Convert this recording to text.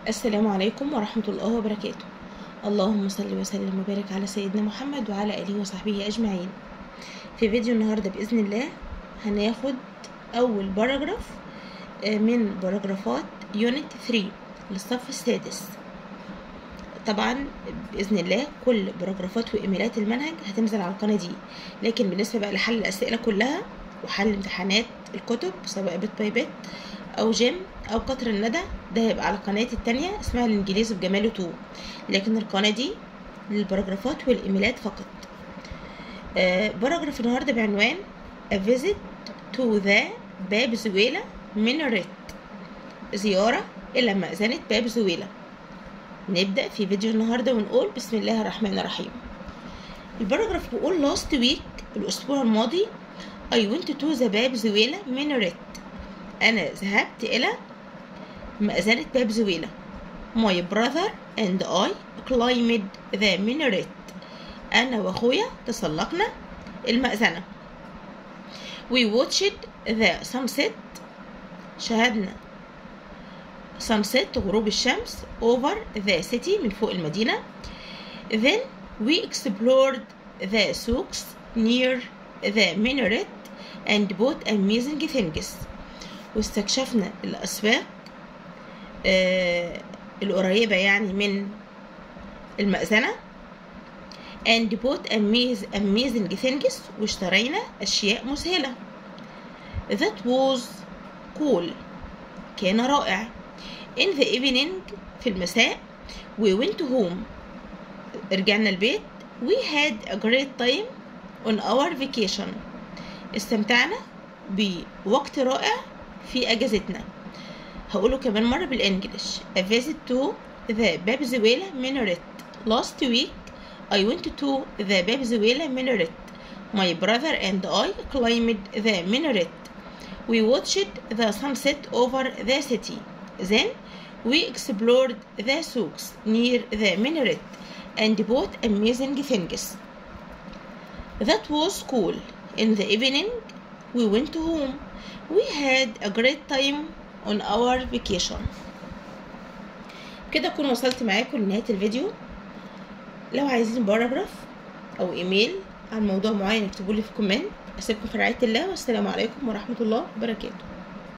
السلام عليكم ورحمة الله وبركاته اللهم صل وسلم وبارك على سيدنا محمد وعلى آله وصحبه أجمعين في فيديو النهاردة بإذن الله هناخد أول باراجراف آه، من باراجرافات يونت 3 للصف السادس طبعا بإذن الله كل باراجرافات وإيميلات المنهج هتنزل على القناة دي لكن بالنسبة بقى لحل الأسئلة كلها وحل امتحانات الكتب سواء بت باي بت او جيم او قطر الندى ده هيبقى على القناة التانية اسمها الانجليزي بجماله 2 لكن القناة دي للباراجرافات والايميلات فقط آه باراجراف النهارده بعنوان A visit to the باب زويلة minaret زيارة إلى مأذنة باب زويلة نبدأ في فيديو النهارده ونقول بسم الله الرحمن الرحيم الباراجراف بيقول last week الأسبوع الماضي I went to the باب زويلة minaret أنا ذهبت إلى مأذنة باب زويلة My brother and I climbed the minaret أنا وأخويا تسلقنا المأذنة We watched the sunset شاهدنا sunset غروب الشمس over the city من فوق المدينة Then we explored the souks near the minaret and bought amazing things واستكشفنا الأسواق آه القريبة يعني من المأذنة and bought amazing, amazing things واشترينا أشياء مذهلة that was cool كان رائع in the evening في المساء we went home رجعنا البيت we had a great time on our vacation استمتعنا بوقت رائع في اجازتنا هقوله كمان مرة بالانجلش A visit to the بابزويلا minaret last week I went to the بابزويلا minaret my brother and I climbed the minaret we watched the sunset over the city then we explored the souks near the minaret and bought amazing things that was cool in the evening we went home we had a great time on our vacation كده اكون وصلت معاكم لنهايه الفيديو لو عايزين باراجراف او ايميل عن موضوع معين اكتبوا لي في كومنت اسيبكم في رعايه الله والسلام عليكم ورحمه الله وبركاته